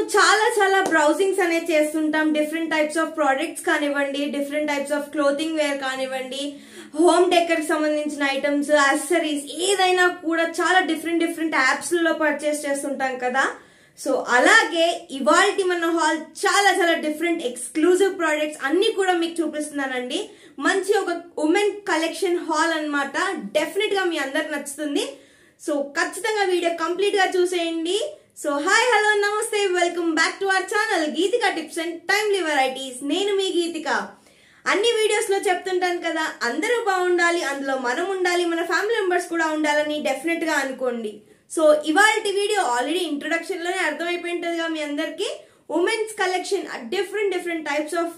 చాలా చాలా బ్రౌజింగ్స్ అనేది చేస్తుంటాం డిఫరెంట్ టైప్స్ ఆఫ్ ప్రోడక్ట్స్ కానివ్వండి different types of clothing wear కానివ్వండి హోమ్ డెకర్ సంబంధించిన ఐటమ్స్ యాక్సరీస్ ఏదైనా కూడా చాలా డిఫరెంట్ డిఫరెంట్ యాప్స్ లో పర్చేస్ చేస్తుంటాం కదా సో అలాగే ఇవాల్టి మన హాల్ చాలా చాలా డిఫరెంట్ ఎక్స్క్లూజివ్ ప్రోడక్ట్స్ అన్ని కూడా మీకు చూపిస్తున్నానండి మంచి ఒక ఉమెన్ కలెక్షన్ హాల్ అన్నమాట డెఫినెట్ గా మీ అందరికి నచ్చుతుంది సో ఖచ్చితంగా వీడియో కంప్లీట్ గా చూసేయండి సో హాయ్ హలో నమస్తే welcome back to our channel Geethika tips and timely varieties నేను మీ గీతిక అన్ని వీడియోస్ లో చెప్తుంటాను కదా అందరూ బాగుండాలి అందులో మనం ఉండాలి మన ఫ్యామిలీ మెంబర్స్ కూడా ఉండాలని డెఫినెట్ గా అనుకోండి సో ఇవాళ వీడియో ఆల్రెడీ ఇంట్రొడక్షన్ లోనే అర్థమైపోయింటదిగా మీ అందరికి womens collection different different types of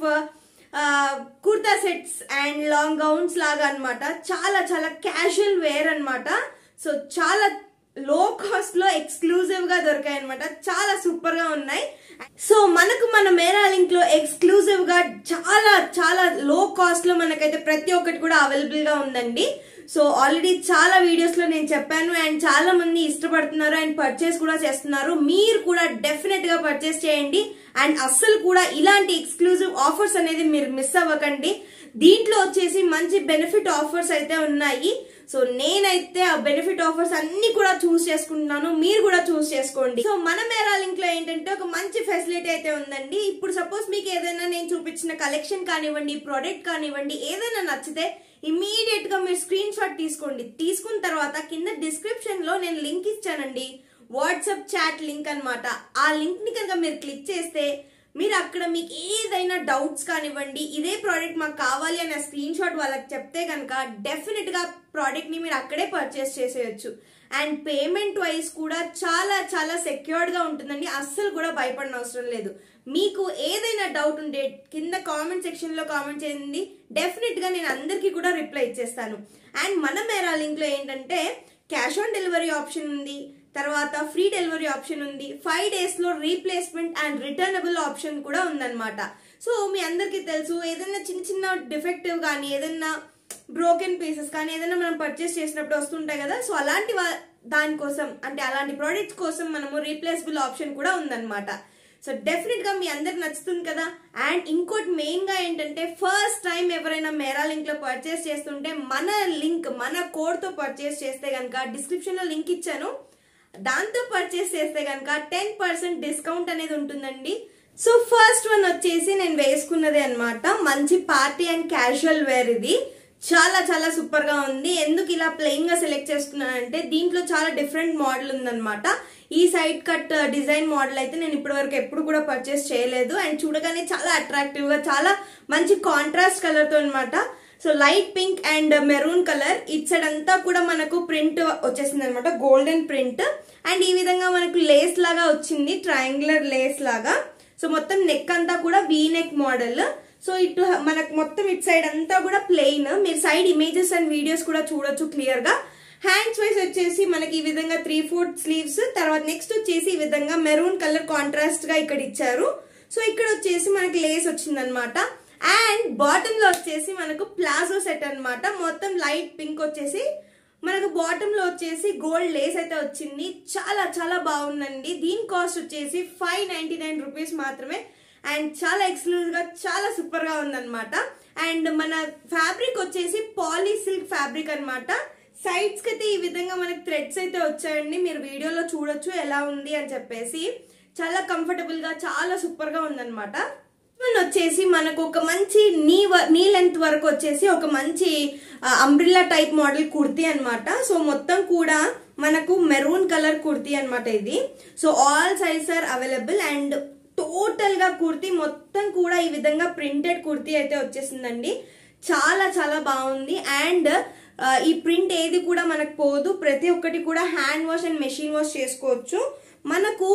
kurta sets and long gowns లాగా అన్నమాట చాలా చాలా క్యాజువల్ వేర్ అన్నమాట సో చాలా లో కాస్ట్ లో ఎక్స్క్లూజివ్ గా దొరికాయి అనమాట చాలా సూపర్ గా ఉన్నాయి సో మనకు మన మేరా లింక్ లో ఎక్స్క్లూజివ్ గా చాలా చాలా లో కాస్ట్ లో మనకైతే ప్రతి ఒక్కటి కూడా అవైలబుల్ గా ఉందండి సో ఆల్రెడీ చాలా వీడియోస్ లో నేను చెప్పాను అండ్ చాలా మంది ఇష్టపడుతున్నారు అండ్ పర్చేస్ కూడా చేస్తున్నారు మీరు కూడా డెఫినెట్ గా పర్చేస్ చేయండి అండ్ అస్సలు కూడా ఇలాంటి ఎక్స్క్లూజివ్ ఆఫర్స్ అనేది మీరు మిస్ అవ్వకండి దీంట్లో వచ్చేసి మంచి బెనిఫిట్ ఆఫర్స్ అయితే ఉన్నాయి సో నేనైతే ఆ బెనిఫిట్ ఆఫర్స్ అన్ని కూడా చూస్ చేసుకుంటున్నాను మీరు కూడా చూస్ చేసుకోండి సో మన మేరా లింక్ లో ఏంటంటే ఒక మంచి ఫెసిలిటీ అయితే ఉందండి ఇప్పుడు సపోజ్ మీకు ఏదైనా నేను చూపించిన కలెక్షన్ కానివ్వండి ప్రోడక్ట్ కానివ్వండి ఏదైనా నచ్చితే ఇమీడియట్ గా మీరు స్క్రీన్ షాట్ తీసుకోండి తీసుకున్న తర్వాత కింద డిస్క్రిప్షన్ లో నేను లింక్ ఇచ్చానండి వాట్సాప్ చాట్ లింక్ అన్నమాట ఆ లింక్ ని కనుక మీరు క్లిక్ చేస్తే మీరు అక్కడ మీకు ఏదైనా డౌట్స్ కానివ్వండి ఇదే ప్రోడక్ట్ మాకు కావాలి అనే స్క్రీన్ షాట్ వాళ్ళకి చెప్తే కనుక డెఫినెట్ గా ప్రోడక్ట్ ని మీరు అక్కడే పర్చేస్ చేసేయచ్చు అండ్ పేమెంట్ వైజ్ కూడా చాలా చాలా సెక్యూర్డ్ గా ఉంటుందండి అస్సలు కూడా భయపడిన అవసరం లేదు మీకు ఏదైనా డౌట్ ఉంటే కింద కామెంట్ సెక్షన్ లో కామెంట్ చేయండి డెఫినెట్ గా నేను అందరికీ కూడా రిప్లై ఇచ్చేస్తాను అండ్ మన మేరా లింక్ లో ఏంటంటే క్యాష్ ఆన్ డెలివరీ ఆప్షన్ ఉంది తర్వాత ఫ్రీ డెలివరీ ఆప్షన్ ఉంది ఫైవ్ డేస్ లో రీప్లేస్మెంట్ అండ్ రిటర్నబుల్ ఆప్షన్ కూడా ఉందన్నమాట సో మీ అందరికీ తెలుసు ఏదైనా చిన్న చిన్న డిఫెక్టివ్ కానీ ఏదైనా బ్రోకెన్ పీసెస్ కానీ ఏదైనా మనం పర్చేస్ చేసినప్పుడు వస్తుంటాయి కదా సో అలాంటి వా- దానికోసం అంటే అలాంటి ప్రోడక్ట్స్ కోసం మనము రీప్లేసబుల్ ఆప్షన్ కూడా ఉందన్నమాట సో డెఫినెట్ గా మీ అందరికి నచ్చుతుంది కదా అండ్ ఇంకోటి మెయిన్ గా ఏంటంటే ఫస్ట్ టైం ఎవరైనా మేరా లింక్ లో పర్చేస్ చేస్తుంటే మన లింక్ మన కోడ్ తో పర్చేస్ చేస్తే కనుక డిస్క్రిప్షన్ లో లింక్ ఇచ్చాను దాంతో పర్చేస్ చేస్తే కనుక టెన్ పర్సెంట్ డిస్కౌంట్ అనేది ఉంటుందండి సో ఫస్ట్ వన్ వచ్చేసి నేను వేసుకున్నది అన్నమాట మంచి పార్టీ అండ్ క్యాజువల్ వేర్ ఇది చాలా చాలా సూపర్ గా ఉంది ఎందుకు ఇలా ప్లెయిన్ గా సెలెక్ట్ చేసుకున్నానంటే దీంట్లో చాలా డిఫరెంట్ మోడల్ ఉందన్నమాట ఈ సైడ్ కట్ డిజైన్ మోడల్ అయితే నేను ఇప్పటి వరకు ఎప్పుడు కూడా పర్చేస్ చేయలేదు అండ్ చూడగానే చాలా అట్రాక్టివ్ గా చాలా మంచి కాంట్రాస్ట్ కలర్ తో అనమాట so light pink and maroon colour it side అంతా కూడా మనకు ప్రింట్ వచ్చేసింది అనమాట గోల్డెన్ ప్రింట్ అండ్ ఈ విధంగా మనకు లేస్ లాగా వచ్చింది ట్రయాంగులర్ లేస్ లాగా సో మొత్తం నెక్ అంతా కూడా వీ నెక్ మోడల్ సో ఇటు మనకు మొత్తం ఇటు సైడ్ అంతా కూడా ప్లెయిన్ మీరు సైడ్ ఇమేజెస్ అండ్ వీడియోస్ కూడా చూడొచ్చు క్లియర్ గా హ్యాండ్స్ వైస్ వచ్చేసి మనకి ఈ విధంగా త్రీ ఫోర్త్ స్లీవ్స్ తర్వాత నెక్స్ట్ వచ్చేసి ఈ విధంగా మెరూన్ కలర్ కాంట్రాస్ట్ గా ఇక్కడ ఇచ్చారు సో ఇక్కడ వచ్చేసి మనకి లేస్ వచ్చిందనమాట అండ్ బాటమ్ లో వచ్చేసి మనకు ప్లాజో సెట్ అన్నమాట మొత్తం లైట్ పింక్ వచ్చేసి మనకు బాటమ్ లో వచ్చేసి గోల్డ్ లేస్ అయితే వచ్చింది చాలా చాలా బాగుందండి దీని కాస్ట్ వచ్చేసి ఫైవ్ నైన్టీ నైన్ రూపీస్ మాత్రమే అండ్ చాలా ఎక్స్క్లూజివ్ గా చాలా సూపర్ గా ఉందన్నమాట అండ్ మన ఫ్యాబ్రిక్ వచ్చేసి పాలీ సిల్క్ ఫ్యాబ్రిక్ అన్నమాట సైడ్స్ కి అయితే ఈ విధంగా మనకి థ్రెడ్స్ అయితే వచ్చాయండి మీరు వీడియోలో చూడొచ్చు ఎలా ఉంది అని చెప్పేసి చాలా కంఫర్టబుల్ గా చాలా సూపర్ గా ఉందన్నమాట వన్ వచ్చేసి మనకు ఒక మంచి నీ వ- నీ లెంత్ వరకు వచ్చేసి ఒక మంచి అంబ్రిల్లా టైప్ మోడల్ కుర్తీ అన్నమాట సో మొత్తం కూడా మనకు మెరూన్ కలర్ కుర్తీ అన్నమాట ఇది so all size are available and total గా కుర్తీ మొత్తం కూడా ఈ విధంగా ప్రింటెడ్ కుర్తీ అయితే వచ్చేసిందండి చాలా చాలా బాగుంది అండ్ ఈ ప్రింట్ ఏది కూడా మనకు పోదు ప్రతి ఒక్కటి కూడా hand wash and machine wash చేసుకోవచ్చు మనకు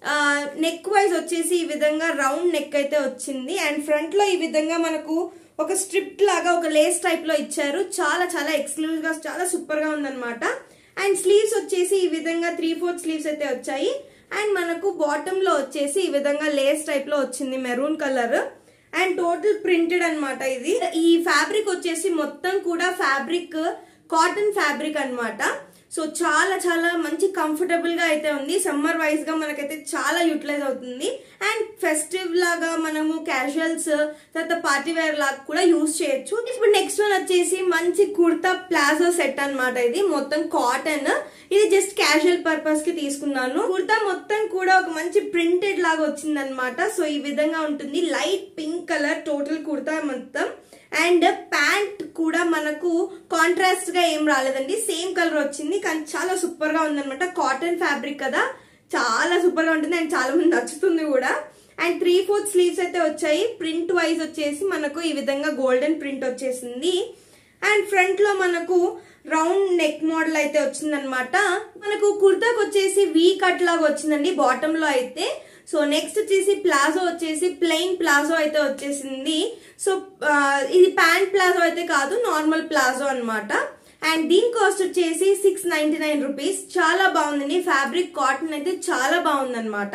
నెక్ వైజ్ వచ్చేసి ఈ విధంగా రౌండ్ నెక్ అయితే వచ్చింది అండ్ ఫ్రంట్ లో ఈ విధంగా మనకు ఒక స్ట్రిప్ లాగా ఒక లేస్ టైప్ లో ఇచ్చారు చాలా చాలా ఎక్స్క్లూజివ్ గా చాలా సూపర్ గా ఉందన్నమాట అండ్ స్లీవ్స్ వచ్చేసి ఈ విధంగా త్రీ ఫోర్త్ స్లీవ్స్ అయితే వచ్చాయి అండ్ మనకు బాటమ్ లో వచ్చేసి ఈ విధంగా లేస్ టైప్ లో వచ్చింది maroon colour and total printed అన్నమాట ఇది ఈ ఫ్యాబ్రిక్ వచ్చేసి మొత్తం కూడా ఫ్యాబ్రిక్ కాటన్ ఫ్యాబ్రిక్ అన్నమాట సో చాలా చాలా మంచి కంఫర్టబుల్ గా అయితే ఉంది సమ్మర్ వైజ్ గా మనకైతే చాలా యూటిలైజ్ అవుతుంది అండ్ ఫెస్టివ్ లాగా మనము క్యాజువల్స్ తర్వాత పార్టీ వేర్ లాగా కూడా యూస్ చేయొచ్చు ఇప్పుడు నెక్స్ట్ వన్ వచ్చేసి మంచి కుర్తా ప్లాజో సెట్ అన్నమాట ఇది మొత్తం కాటన్ ఇది జస్ట్ క్యాజువల్ పర్పస్ కి తీసుకున్నాను కుర్తా మొత్తం కూడా ఒక మంచి ప్రింటెడ్ లాగా వచ్చిందనమాట సో ఈ విధంగా ఉంటుంది light pink colour total kurta మొత్తం అండ్ ప్యాంట్ కూడా మనకు కాంట్రాస్ట్ గా ఏం రాలేదండి సేమ్ కలర్ వచ్చింది కానీ చాలా సూపర్ గా ఉందన్నమాట కాటన్ ఫ్యాబ్రిక్ కదా చాలా సూపర్ గా ఉంటుంది అండ్ చాలా మంది నచ్చుతుంది కూడా అండ్ త్రీ ఫోర్త్ స్లీవ్స్ అయితే వచ్చాయి ప్రింట్ వైజ్ వచ్చేసి మనకు ఈ విధంగా గోల్డెన్ ప్రింట్ వచ్చేసింది అండ్ ఫ్రంట్ లో మనకు రౌండ్ నెక్ మోడల్ అయితే వచ్చిందనమాట మనకు కుర్తాకి వచ్చేసి వీ కట్ లాగా వచ్చిందండి బాటమ్ లో అయితే సో నెక్స్ట్ వచ్చేసి ప్లాజో వచ్చేసి ప్లెయిన్ ప్లాజో అయితే వచ్చేసింది సో ఆ, ఇది ప్యాంట్ ప్లాజో అయితే కాదు నార్మల్ ప్లాజో అన్నమాట అండ్ దీని కాస్ట్ వచ్చేసి సిక్స్ నైన్టీ నైన్ రూపీస్ చాలా బాగుందండి ఫ్యాబ్రిక్ కాటన్ అయితే చాలా బాగుందన్నమాట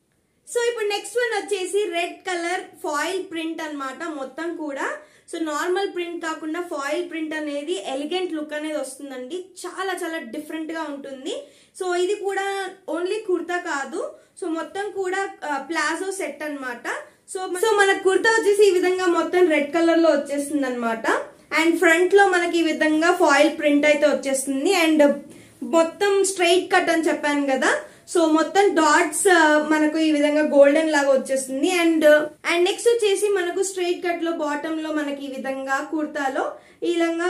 సో ఇప్పుడు నెక్స్ట్ వన్ వచ్చేసి రెడ్ కలర్ ఫాయిల్ ప్రింట్ అన్నమాట మొత్తం కూడా సో నార్మల్ ప్రింట్ కాకుండా ఫాయిల్ ప్రింట్ అనేది ఎలిగెంట్ లుక్ అనేది వస్తుందండి చాలా చాలా డిఫరెంట్ గా ఉంటుంది సో ఇది కూడా ఓన్లీ కుర్తా కాదు సో మొత్తం కూడా ప్లాజో సెట్ అన్నమాట సో సో మన కుర్తా వచ్చేసి ఈ విధంగా మొత్తం రెడ్ కలర్ లో వచ్చేస్తుంది అనమాట అండ్ ఫ్రంట్ లో మనకి ఈ విధంగా ఫాయిల్ ప్రింట్ అయితే వచ్చేస్తుంది అండ్ మొత్తం స్ట్రైట్ కట్ అని చెప్పాను కదా సో మొత్తం డాట్స్ మనకు ఈ విధంగా గోల్డెన్ లాగా వచ్చేస్తుంది అండ్ అండ్ నెక్స్ట్ వచ్చేసి మనకు స్ట్రైట్ కట్ లో బాటమ్ లో మనకి ఈ విధంగా కుర్తాలో ఈ విధంగా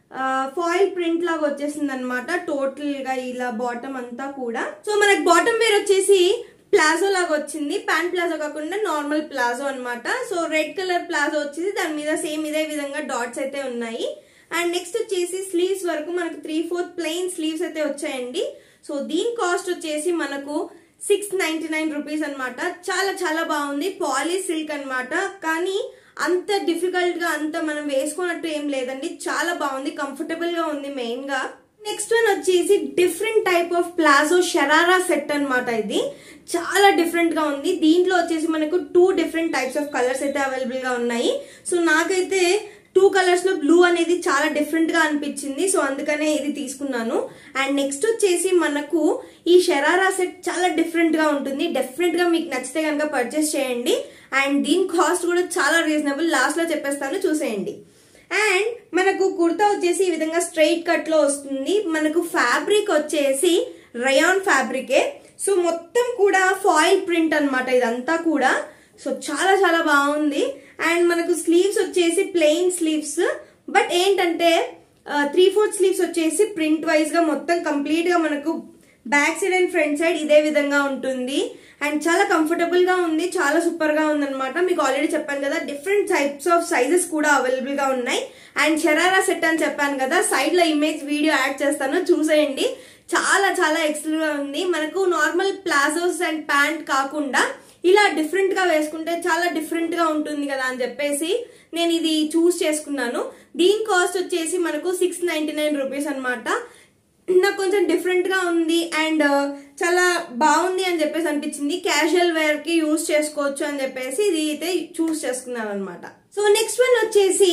ఫాయిల్ ప్రింట్ లాగా వచ్చేసింది అనమాట టోటల్ గా ఇలా బాటమ్ అంతా కూడా సో మనకి బాటమ్ వేర్ వచ్చేసి ప్లాజో లాగా వచ్చింది ప్యాంట్ ప్లాజో కాకుండా నార్మల్ ప్లాజో అన్నమాట సో రెడ్ కలర్ ప్లాజో వచ్చేసి దాని మీద సేమ్ ఇదే విధంగా డాట్స్ అయితే ఉన్నాయి అండ్ నెక్స్ట్ వచ్చేసి స్లీవ్స్ వరకు మనకు త్రీ ఫోర్త్ ప్లెయిన్ స్లీవ్స్ అయితే వచ్చాయండి సో దీని కాస్ట్ వచ్చేసి మనకు సిక్స్ నైన్టీ నైన్ రూపీస్ అనమాట చాలా చాలా బాగుంది పాలీ సిల్క్ అన్నమాట కానీ అంత డిఫికల్ట్ గా అంత మనం వేసుకున్నట్టు ఏం లేదండి చాలా బాగుంది కంఫర్టబుల్ గా ఉంది మెయిన్ గా నెక్స్ట్ వన్ వచ్చేసి different type of palazzo sharara set అన్నమాట ఇది చాలా డిఫరెంట్ గా ఉంది దీంట్లో వచ్చేసి మనకు two different types of colours అయితే అవైలబుల్ గా ఉన్నాయి సో నాకైతే టూ కలర్స్ లో బ్లూ అనేది చాలా డిఫరెంట్ గా అనిపించింది సో అందుకనే ఇది తీసుకున్నాను అండ్ నెక్స్ట్ వచ్చేసి మనకు ఈ షరారా సెట్ చాలా డిఫరెంట్ గా ఉంటుంది డెఫినెట్ గా మీకు నచ్చితే కనుక పర్చేస్ చేయండి అండ్ దీని కాస్ట్ కూడా చాలా రీజనబుల్ లాస్ట్ లో చెప్పేస్తాను చూసేయండి అండ్ మనకు కుర్తా వచ్చేసి ఈ విధంగా స్ట్రైట్ కట్ లో వస్తుంది మనకు ఫ్యాబ్రిక్ వచ్చేసి రయాన్ ఫ్యాబ్రికే సో మొత్తం కూడా ఫాయిల్ ప్రింట్ అన్నమాట ఇదంతా కూడా సో చాలా చాలా బాగుంది అండ్ మనకు స్లీవ్స్ వచ్చేసి ప్లెయిన్ స్లీవ్స్ బట్ ఏంటంటే త్రీ ఫోర్త్ స్లీవ్స్ వచ్చేసి ప్రింట్ వైజ్ గా మొత్తం కంప్లీట్ గా మనకు back side and front side ఇదే విధంగా ఉంటుంది అండ్ చాలా కంఫర్టబుల్ గా ఉంది చాలా సూపర్ గా ఉంది అనమాట మీకు ఆల్రెడీ చెప్పాను కదా డిఫరెంట్ టైప్స్ ఆఫ్ సైజెస్ కూడా అవైలబుల్ గా ఉన్నాయి అండ్ షరారా సెట్ అని చెప్పాను కదా సైడ్ లో ఇమేజ్ వీడియో యాడ్ చేస్తాను చూసేయండి చాలా చాలా ఎక్సలెంట్ గా ఉంది మనకు నార్మల్ ప్లాజోస్ అండ్ ప్యాంట్ కాకుండా ఇలా డిఫరెంట్ గా వేసుకుంటే చాలా డిఫరెంట్ గా ఉంటుంది కదా అని చెప్పేసి నేను ఇది చూస్ చేసుకున్నాను దీని కాస్ట్ వచ్చేసి మనకు సిక్స్ నైన్టీ నైన్ రూపీస్ అనమాట నాకు కొంచెం డిఫరెంట్ గా ఉంది అండ్ చాలా బాగుంది అని చెప్పేసి అనిపించింది క్యాజువల్ వేర్ కి యూస్ చేసుకోవచ్చు అని చెప్పేసి ఇది అయితే చూస్ చేసుకున్నాను అనమాట సో నెక్స్ట్ వన్ వచ్చేసి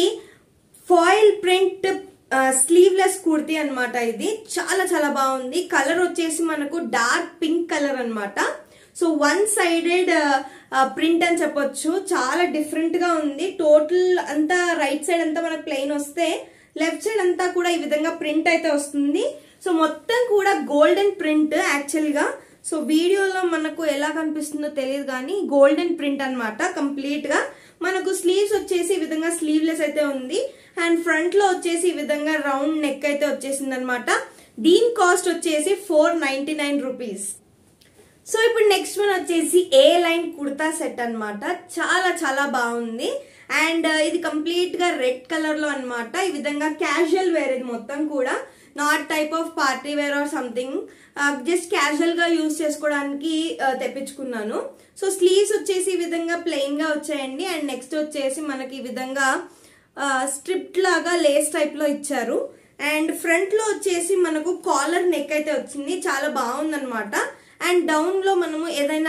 ఫాయిల్ ప్రింట్ స్లీవ్లెస్ కుర్తీ అన్నమాట ఇది చాలా చాలా బాగుంది కలర్ వచ్చేసి మనకు డార్క్ పింక్ కలర్ అన్నమాట సో వన్ సైడెడ్ ప్రింట్ అని చెప్పొచ్చు చాలా డిఫరెంట్ గా ఉంది టోటల్ అంతా రైట్ సైడ్ అంతా మనకు ప్లెయిన్ వస్తే లెఫ్ట్ సైడ్ అంతా కూడా ఈ విధంగా ప్రింట్ అయితే వస్తుంది సో మొత్తం కూడా గోల్డెన్ ప్రింట్ యాక్చువల్ గా సో వీడియోలో మనకు ఎలా కనిపిస్తుందో తెలియదు కానీ గోల్డెన్ ప్రింట్ అన్నమాట కంప్లీట్ గా మనకు స్లీవ్స్ వచ్చేసి ఈ విధంగా స్లీవ్లెస్ అయితే ఉంది అండ్ ఫ్రంట్ లో వచ్చేసి ఈ విధంగా రౌండ్ నెక్ అయితే వచ్చేసింది అనమాట దీని కాస్ట్ వచ్చేసి four ninety nine rupees so ఇప్పుడు నెక్స్ట్ వన్ వచ్చేసి ఏ లైన్ కుర్తా సెట్ అన్నమాట చాలా చాలా బాగుంది అండ్ ఇది కంప్లీట్ గా రెడ్ కలర్ లో అన్నమాట ఈ విధంగా క్యాజువల్ వేర్ ఇది మొత్తం కూడా not type of party wear or something just casual గా యూస్ చేసుకోవడానికి ఆ, తెప్పించుకున్నాను సో స్లీవ్స్ వచ్చేసి ఈ విధంగా ప్లెయిన్ గా వచ్చాయండి అండ్ నెక్స్ట్ వచ్చేసి మనకి ఈ విధంగా స్ట్రిప్ లాగా లేస్ టైప్ లో ఇచ్చారు అండ్ ఫ్రంట్ లో వచ్చేసి మనకు కాలర్ నెక్ అయితే వచ్చింది చాలా బాగుందన్నమాట అండ్ డౌన్ లో మనము ఏదైనా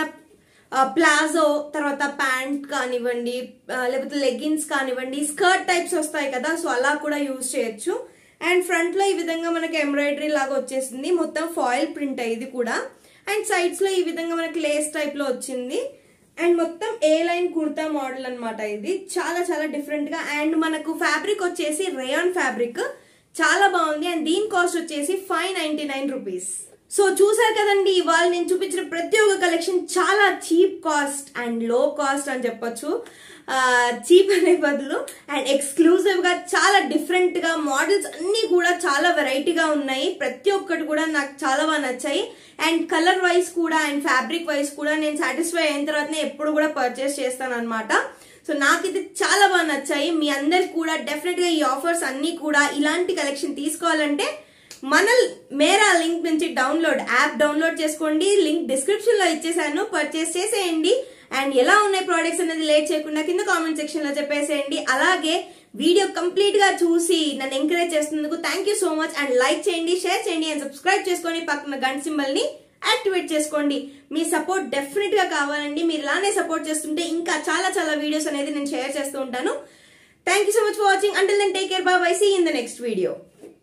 ప్లాజో తర్వాత ప్యాంట్ కానివ్వండి ఆ, లేకపోతే లెగ్గిన్స్ కానివ్వండి స్కర్ట్ టైప్స్ వస్తాయి కదా సో అలా కూడా యూజ్ చేయొచ్చు అండ్ ఫ్రంట్ లో ఈ విధంగా మనకి ఎంబ్రాయిడరీ లాగా వచ్చేసింది మొత్తం ఫాయిల్ ప్రింట్ ఇది కూడా అండ్ సైడ్స్ లో ఈ విధంగా మనకి లేస్ టైప్ లో వచ్చింది అండ్ మొత్తం ఏ లైన్ కుర్తా మోడల్ అన్నమాట ఇది చాలా చాలా డిఫరెంట్ గా అండ్ మనకు ఫ్యాబ్రిక్ వచ్చేసి రేయాన్ ఫ్యాబ్రిక్ చాలా బాగుంది అండ్ దీని కాస్ట్ వచ్చేసి five ninety nine rupees so చూసారు కదండి ఇవాళ నేను చూపించిన ప్రతి ఒక్క కలెక్షన్ చాలా cheap cost and low cost అని చెప్పొచ్చు చీప్ అనే బదులు అండ్ ఎక్స్క్లూజివ్ గా చాలా డిఫరెంట్ గా మోడల్స్ అన్ని కూడా చాలా వెరైటీగా ఉన్నాయి ప్రతి ఒక్కటి కూడా నాకు చాలా బాగా నచ్చాయి అండ్ కలర్ వైజ్ కూడా అండ్ ఫ్యాబ్రిక్ వైజ్ కూడా నేను సాటిస్ఫై అయిన తర్వాతనే ఎప్పుడు కూడా పర్చేస్ చేస్తాను అనమాట సో నాకు ఇది చాలా బాగా నచ్చాయి మీ అందరికి కూడా డెఫినెట్ గా ఈ ఆఫర్స్ అన్ని కూడా ఇలాంటి కలెక్షన్ తీసుకోవాలంటే మన మేరా లింక్ నుంచి డౌన్లోడ్ యాప్ డౌన్లోడ్ చేసుకోండి లింక్ డిస్క్రిప్షన్ లో ఇచ్చేసాను పర్చేస్ చేసేయండి అండ్ ఎలా ఉన్నాయి ప్రోడక్ట్స్ అనేది లేట్ చేయకుండా కింద కామెంట్ సెక్షన్ లో చెప్పేసేయండి అలాగే వీడియో కంప్లీట్ గా చూసి నన్ను ఎంకరేజ్ చేస్తున్నందుకు thank you so much and like చేయండి షేర్ చేయండి అండ్ సబ్స్క్రైబ్ చేసుకొని పక్కన గంట సింబల్ ని యాక్టివేట్ చేసుకోండి మీ సపోర్ట్ డెఫినెట్ గా కావాలండి మీరు ఇలానే సపోర్ట్ చేస్తుంటే ఇంకా చాలా చాలా వీడియోస్ అనేది నేను షేర్ చేస్తూ ఉంటాను thank you so much for watching until then take care bye see in the next video